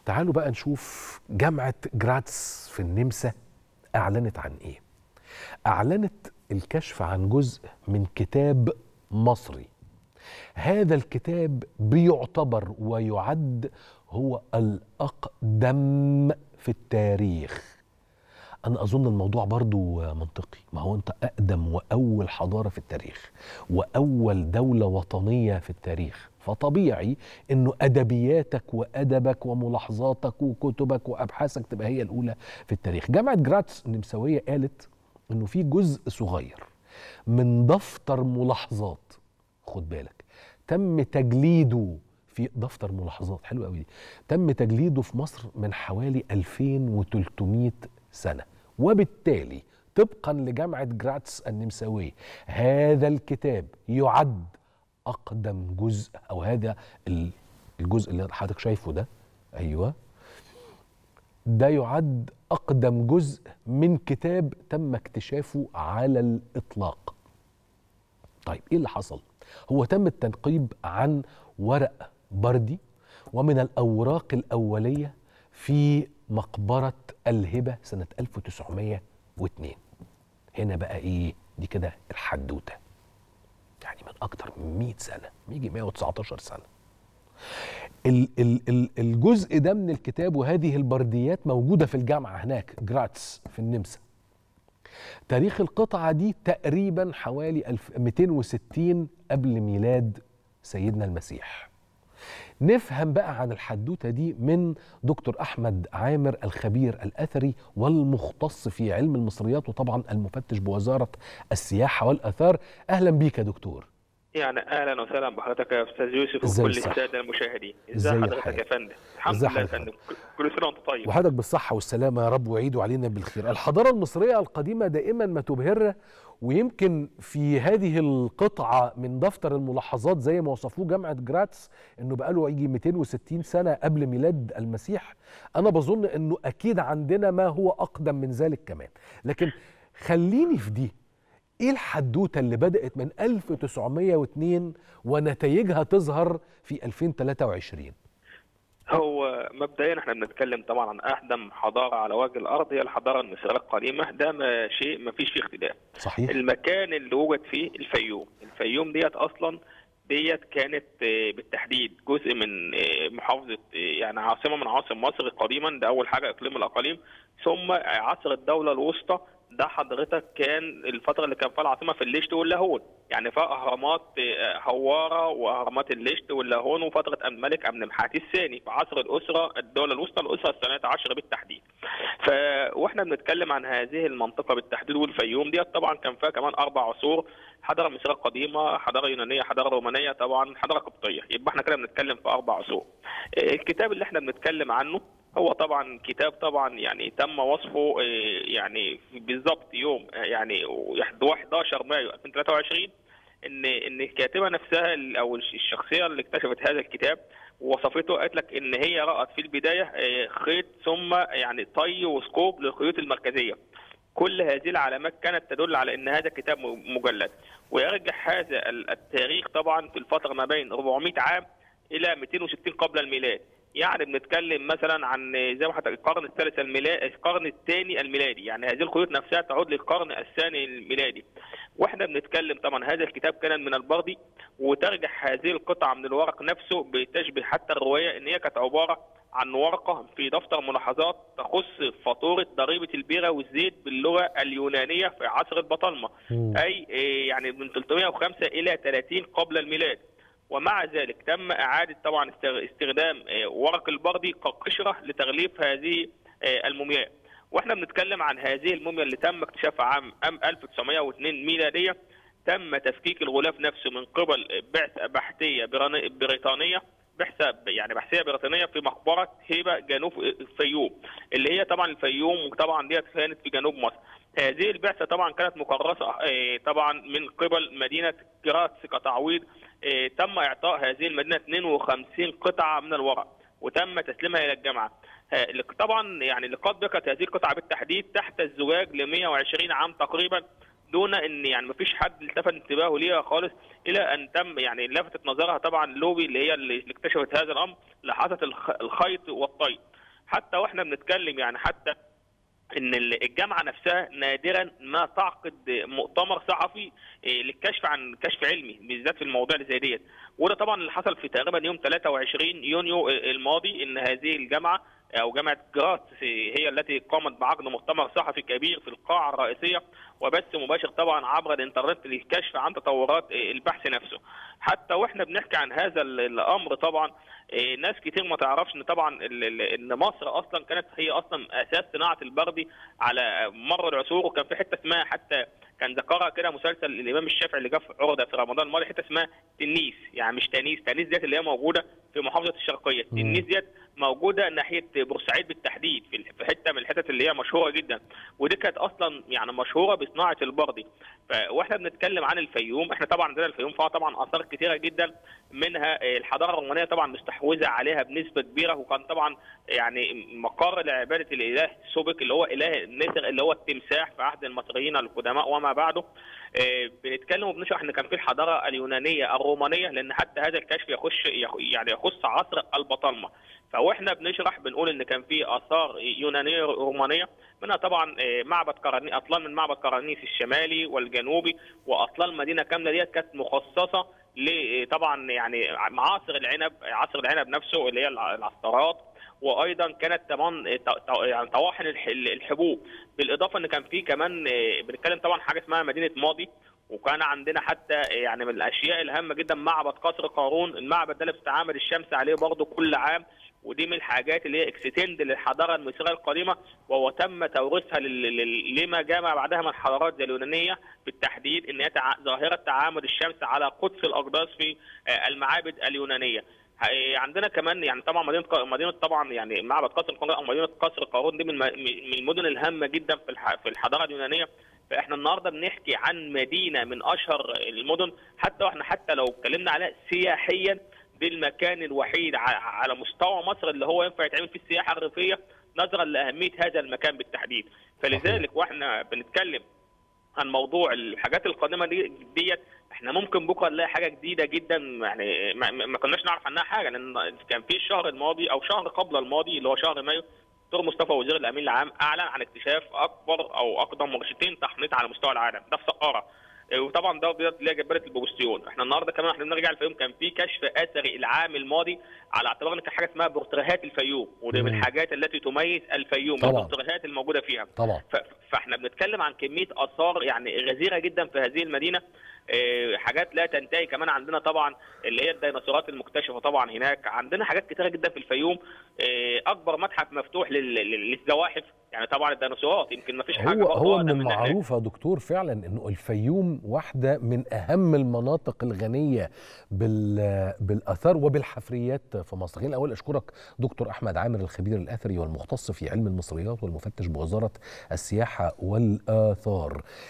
تعالوا بقى نشوف جامعة جراتس في النمسا أعلنت عن إيه أعلنت الكشف عن جزء من كتاب مصري هذا الكتاب بيعتبر ويعد هو الأقدم في التاريخ أنا أظن الموضوع برضو منطقي ما هو أنت أقدم وأول حضارة في التاريخ وأول دولة وطنية في التاريخ فطبيعي أنه أدبياتك وأدبك وملاحظاتك وكتبك وأبحاثك تبقى هي الأولى في التاريخ جامعة جراتس النمساوية قالت أنه في جزء صغير من دفتر ملاحظات خد بالك تم تجليده في دفتر ملاحظات حلو قوي دي تم تجليده في مصر من حوالي 2300 سنة وبالتالي طبقا لجامعة جراتس النمساوية هذا الكتاب يعد أقدم جزء أو هذا الجزء اللي حضرتك شايفه ده أيوه ده يعد أقدم جزء من كتاب تم اكتشافه على الإطلاق طيب إيه اللي حصل؟ هو تم التنقيب عن ورق بردي ومن الأوراق الأولية في مقبرة الهبة سنة 1902 هنا بقى إيه؟ دي كده الحدوتة يعني من أكتر من 100 سنة يجي 119 سنة ال ال ال الجزء ده من الكتاب وهذه البرديات موجودة في الجامعة هناك جراتس في النمسا تاريخ القطعة دي تقريبا حوالي 260 قبل ميلاد سيدنا المسيح نفهم بقى عن الحدوته دي من دكتور احمد عامر الخبير الاثري والمختص في علم المصريات وطبعا المفتش بوزاره السياحه والاثار اهلا بيك يا دكتور يعني اهلا وسهلا بحضرتك يا استاذ يوسف إزاي وكل الصحة؟ الساده المشاهدين إزاي ازي حضرتك الحال؟ يا فندم الحمد إزاي لله يا حضرتك؟ فندم كل سنه وانت طيب وحضرتك بالصحة والسلامة يا رب وعيدوا علينا بالخير الحضارة المصرية القديمة دائما ما تبهرنا ويمكن في هذه القطعة من دفتر الملاحظات زي ما وصفوه جامعة جراتس انه بقاله يجي 260 سنة قبل ميلاد المسيح انا بظن انه اكيد عندنا ما هو اقدم من ذلك كمان لكن خليني في دي ايه الحدوته اللي بدات من 1902 ونتائجها تظهر في 2023 هو مبدئيا احنا بنتكلم طبعا عن اقدم حضاره على وجه الارض هي الحضاره المصريه القديمه ده ما شيء ما فيش فيه اختلاف صحيح المكان اللي وجد فيه الفيوم الفيوم ديت اصلا ديت كانت آه، بالتحديد جزء من آه، محافظه آه، يعني عاصمه من عواصم مصر قديما ده اول حاجه اقليم الاقاليم ثم عصر الدوله الوسطى ده حضرتك كان الفتره اللي كان فيها العاصمه في الليشت واللاهون يعني فيها اهرامات آه، هواره واهرامات الليشت واللاهون وفتره الملك امن محاتي الثاني في عصر الاسره الدوله الوسطى الاسره الثانيه عشر بالتحديد ف واحنا بنتكلم عن هذه المنطقه بالتحديد والفيوم ديت طبعا كان فيها كمان اربع عصور حضاره مصريه قديمه حضاره يونانيه حضاره رومانيه طبعا حضاره قبطيه يبقى احنا كده بنتكلم في اربع عصور آه، الكتاب اللي احنا بنتكلم عنه هو طبعا كتاب طبعا يعني تم وصفه آه، يعني بالظبط يوم آه، يعني 11 مايو 2023 ان ان الكاتبه نفسها ال- او الش- الشخصيه اللي اكتشفت هذا الكتاب وصفته قالت لك ان هي رأت في البدايه آه، خيط ثم يعني طي وثقوب للخيوط المركزيه كل هذه العلامات كانت تدل على ان هذا كتاب م- مجلد ويرجع هذا ال- التاريخ طبعا في الفتره ما بين 400 عام الى 260 قبل الميلاد يعني بنتكلم مثلا عن زي ما حضرتك القرن الثالث الميلادي القرن الثاني الميلادي يعني هذه الخيوط نفسها تعود للقرن الثاني الميلادي واحنا بنتكلم طبعا هذا الكتاب كان من البردي وترجع هذه القطعه من الورق نفسه بتشبه حتى الروايه ان هي كانت عباره عن ورقه في دفتر ملاحظات تخص فاتوره ضريبه البيره والزيت باللغه اليونانيه في عصر البطالمه مم. اي آه، يعني من 305 الى 30 قبل الميلاد ومع ذلك تم اعاده طبعا استغ- استخدام آه، ورق البردي كقشره لتغليف هذه آه، المومياء واحنا بنتكلم عن هذه الموميا اللي تم اكتشافها عام عام 1902 ميلاديه تم تفكيك الغلاف نفسه من قبل بعثه بحثيه براني- بريطانيه بعثه يعني بحثيه بريطانيه في مقبره هيبه جنوب الفيوم اللي هي طبعا الفيوم وطبعا ديت كانت في جنوب مصر هذه البعثه طبعا كانت مكرسه آه، طبعا من قبل مدينه جراتس كتعويض آه، تم اعطاء هذه المدينه 52 قطعه من الورق وتم تسليمها الى الجامعه آه، طبعا يعني لقد بقت هذه القطعه بالتحديد تحت الزجاج ل 120 عام تقريبا دون ان يعني ما فيش حد التفت انتباهه ليها خالص الى ان تم يعني لفتت نظرها طبعا لوبي اللي هي اللي اكتشفت هذا الامر لحظه الخيط والطي حتى واحنا بنتكلم يعني حتى ان الجامعه نفسها نادرا ما تعقد مؤتمر صحفي للكشف عن كشف علمي بالذات في المواضيع اللي زي ديت وده طبعا اللي حصل في تقريبا يوم 23 يونيو الماضي ان هذه الجامعه او جامعه جرات هي التي قامت بعقد مؤتمر صحفي كبير في القاعه الرئيسيه وبث مباشر طبعا عبر الانترنت للكشف عن تطورات البحث نفسه حتى واحنا بنحكي عن هذا الامر طبعا ناس كتير ما تعرفش ان طبعا ان مصر اصلا كانت هي اصلا اساس صناعه البردي على مر العصور وكان في حته اسمها حتى كان ذكرها كده مسلسل الامام الشافعي اللي جه في عرضه في رمضان الماضي حته اسمها تنيس يعني مش تانيس تانيس ديت اللي هي موجوده في محافظه الشرقيه تنيس ديت موجوده ناحيه بورسعيد بالتحديد في حته من الحتت اللي هي مشهوره جدا ودي كانت اصلا يعني مشهوره بصناعه البردي واحنا بنتكلم عن الفيوم احنا طبعا عندنا الفيوم فيها طبعا اثار كثيره جدا منها الحضاره الرومانيه طبعا مستحوذه عليها بنسبه كبيره وكان طبعا يعني مقر لعباده الاله سوبك اللي هو اله النسر اللي هو التمساح في عهد المصريين القدماء وما بعده بنتكلم وبنشرح ان كان في الحضاره اليونانيه الرومانيه لان حتى هذا الكشف يخش يعني يخص عصر البطالمه فاحنا بنشرح بنقول ان كان في اثار يونانيه رومانيه منها طبعا معبد قرني اطلال من معبد قرنيس الشمالي والجنوبي واطلال مدينه كامله ديت كانت مخصصه طبعا يعني معاصر العنب عصر العنب نفسه اللي هي العصارات وايضا كانت كمان يعني طواحن الحبوب بالاضافه ان كان في كمان بنتكلم طبعا حاجه اسمها مدينه ماضي وكان عندنا حتى يعني من الاشياء الهامه جدا معبد قصر قارون المعبد ده اللي بتتعامل الشمس عليه برضه كل عام ودي من الحاجات اللي هي اكستند للحضاره المصريه القديمه وهو تم توريثها لما جاء بعدها من حضارات زي اليونانيه بالتحديد ان هي ظاهره تعامد الشمس على قدس الاقداس في المعابد اليونانيه عندنا كمان يعني طبعا مدينه مدينه طبعا يعني معبد قصر قارون او مدينه قصر قارون دي من من المدن الهامه جدا في في الحضاره اليونانيه فاحنا النهارده بنحكي عن مدينه من اشهر المدن حتى واحنا حتى لو اتكلمنا عليها سياحيا دي المكان الوحيد على مستوى مصر اللي هو ينفع يتعمل فيه السياحه الريفيه نظرا لاهميه هذا المكان بالتحديد فلذلك واحنا بنتكلم عن موضوع الحاجات القادمه دي ديت احنا ممكن بكره نلاقي حاجه جديده جدا يعني ما, ما كناش نعرف عنها حاجه لان كان في الشهر الماضي او شهر قبل الماضي اللي هو شهر مايو دكتور مصطفى وزير الامين العام اعلن عن اكتشاف اكبر او اقدم مرشدين تحنيط على مستوى العالم ده في سقاره وطبعا ده اللي هي جباله البوستيون احنا النهارده كمان احنا بنرجع الفيوم كان في كشف اثري العام الماضي على اعتبار ان كان حاجه اسمها بورتريهات الفيوم ودي من الحاجات التي تميز الفيوم البورتريهات الموجوده فيها طبعا فاحنا بنتكلم عن كميه اثار يعني غزيره جدا في هذه المدينه اه حاجات لا تنتهي كمان عندنا طبعا اللي هي الديناصورات المكتشفه طبعا هناك عندنا حاجات كتيره جدا في الفيوم اه اكبر متحف مفتوح للزواحف يعني طبعا الديناصورات يمكن ما فيش حاجه هو هو من المعروف يا دكتور فعلا انه الفيوم واحده من اهم المناطق الغنيه بالاثار وبالحفريات في مصر خليني الاول اشكرك دكتور احمد عامر الخبير الاثري والمختص في علم المصريات والمفتش بوزاره السياحه والاثار